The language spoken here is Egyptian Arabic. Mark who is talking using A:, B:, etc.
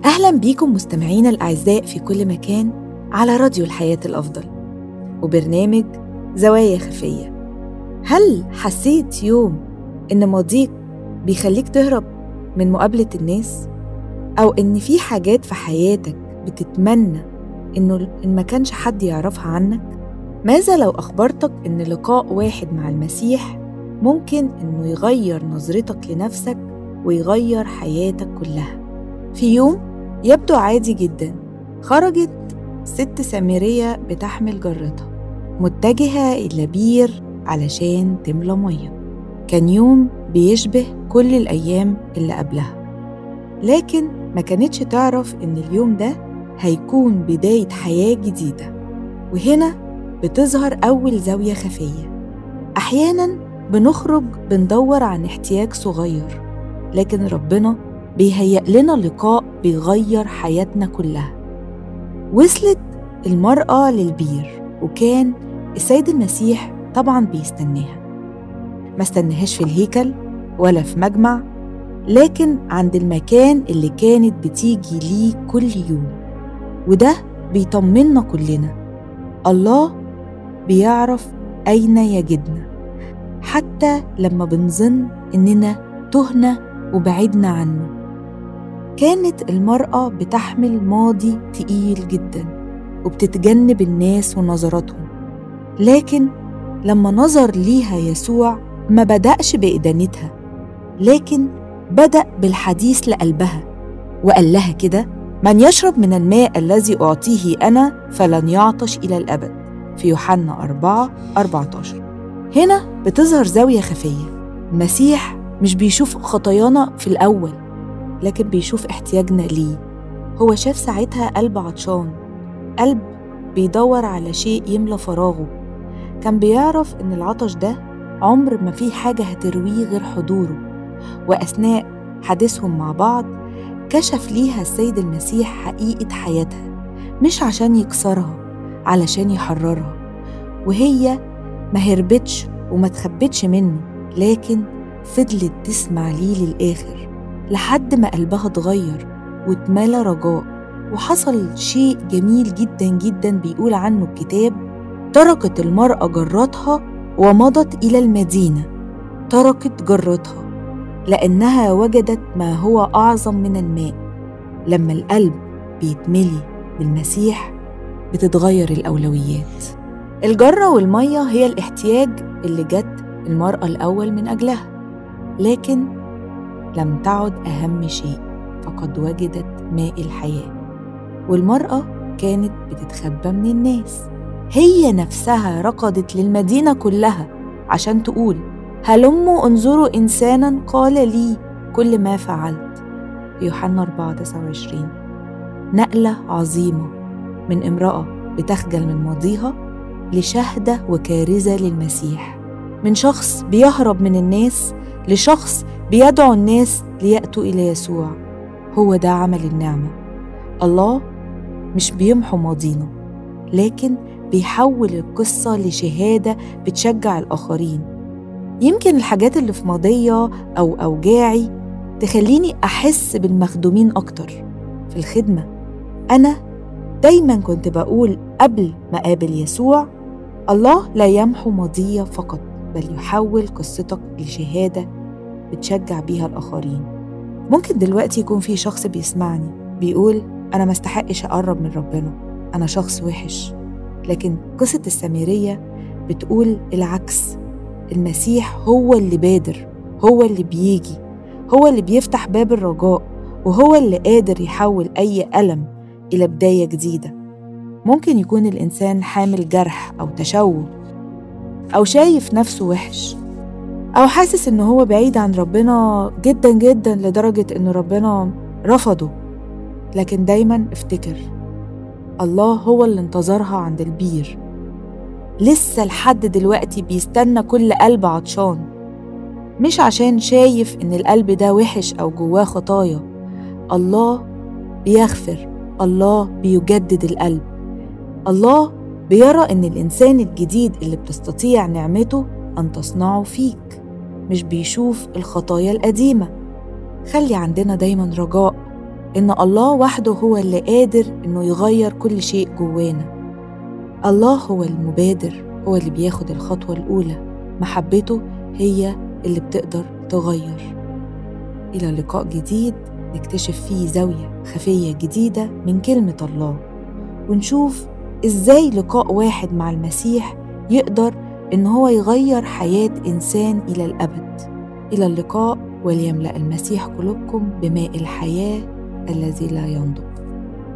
A: أهلا بيكم مستمعينا الأعزاء في كل مكان على راديو الحياة الأفضل وبرنامج زوايا خفية هل حسيت يوم إن ماضيك بيخليك تهرب من مقابلة الناس؟ أو إن في حاجات في حياتك بتتمنى إنه إن ما كانش حد يعرفها عنك؟ ماذا لو أخبرتك إن لقاء واحد مع المسيح ممكن إنه يغير نظرتك لنفسك ويغير حياتك كلها؟ في يوم يبدو عادي جدا خرجت ست سامرية بتحمل جرتها متجهة إلى بير علشان تملى مية كان يوم بيشبه كل الأيام اللي قبلها لكن ما كانتش تعرف إن اليوم ده هيكون بداية حياة جديدة وهنا بتظهر أول زاوية خفية أحيانا بنخرج بندور عن احتياج صغير لكن ربنا بيهيأ لنا لقاء بيغير حياتنا كلها وصلت المرأة للبير وكان السيد المسيح طبعا بيستناها ما استناهاش في الهيكل ولا في مجمع لكن عند المكان اللي كانت بتيجي ليه كل يوم وده بيطمنا كلنا الله بيعرف أين يجدنا حتى لما بنظن إننا تهنا وبعدنا عنه كانت المرأة بتحمل ماضي تقيل جدا وبتتجنب الناس ونظراتهم لكن لما نظر ليها يسوع ما بدأش بإدانتها لكن بدأ بالحديث لقلبها وقال لها كده من يشرب من الماء الذي أعطيه أنا فلن يعطش إلى الأبد في يوحنا 4 14 هنا بتظهر زاوية خفية المسيح مش بيشوف خطايانا في الأول لكن بيشوف احتياجنا ليه هو شاف ساعتها قلب عطشان قلب بيدور على شيء يملى فراغه كان بيعرف إن العطش ده عمر ما في حاجة هترويه غير حضوره وأثناء حديثهم مع بعض كشف ليها السيد المسيح حقيقة حياتها مش عشان يكسرها علشان يحررها وهي ما هربتش وما تخبتش منه لكن فضلت تسمع ليه للآخر لحد ما قلبها اتغير واتملى رجاء وحصل شيء جميل جدا جدا بيقول عنه الكتاب تركت المرأة جرتها ومضت إلى المدينة تركت جرتها لأنها وجدت ما هو أعظم من الماء لما القلب بيتملي بالمسيح بتتغير الأولويات الجرة والمية هي الاحتياج اللي جت المرأة الأول من أجلها لكن لم تعد أهم شيء فقد وجدت ماء الحياة والمرأة كانت بتتخبى من الناس هي نفسها ركضت للمدينة كلها عشان تقول هلموا انظروا إنسانا قال لي كل ما فعلت في يوحنا 4 29 نقلة عظيمة من امرأة بتخجل من ماضيها لشهدة وكارزة للمسيح من شخص بيهرب من الناس لشخص بيدعو الناس ليأتوا إلى يسوع هو ده عمل النعمة الله مش بيمحو ماضينا لكن بيحول القصة لشهادة بتشجع الآخرين يمكن الحاجات اللي في ماضية أو أوجاعي تخليني أحس بالمخدومين أكتر في الخدمة أنا دايما كنت بقول قبل ما قابل يسوع الله لا يمحو ماضية فقط بل يحول قصتك لشهادة بتشجع بيها الآخرين ممكن دلوقتي يكون في شخص بيسمعني بيقول أنا ما استحقش أقرب من ربنا أنا شخص وحش لكن قصة السامرية بتقول العكس المسيح هو اللي بادر هو اللي بيجي هو اللي بيفتح باب الرجاء وهو اللي قادر يحول أي ألم إلى بداية جديدة ممكن يكون الإنسان حامل جرح أو تشوه أو شايف نفسه وحش أو حاسس إن هو بعيد عن ربنا جدا جدا لدرجة إن ربنا رفضه لكن دايما افتكر الله هو اللي انتظرها عند البير لسه لحد دلوقتي بيستنى كل قلب عطشان مش عشان شايف إن القلب ده وحش أو جواه خطايا الله بيغفر الله بيجدد القلب الله بيرى إن الإنسان الجديد اللي بتستطيع نعمته أن تصنعه فيك مش بيشوف الخطايا القديمة خلي عندنا دايما رجاء إن الله وحده هو اللي قادر إنه يغير كل شيء جوانا الله هو المبادر هو اللي بياخد الخطوة الأولى محبته هي اللي بتقدر تغير إلى لقاء جديد نكتشف فيه زاوية خفية جديدة من كلمة الله ونشوف إزاي لقاء واحد مع المسيح يقدر إن هو يغير حياة إنسان إلى الأبد إلى اللقاء وليملأ المسيح قلوبكم بماء الحياة الذي لا ينضب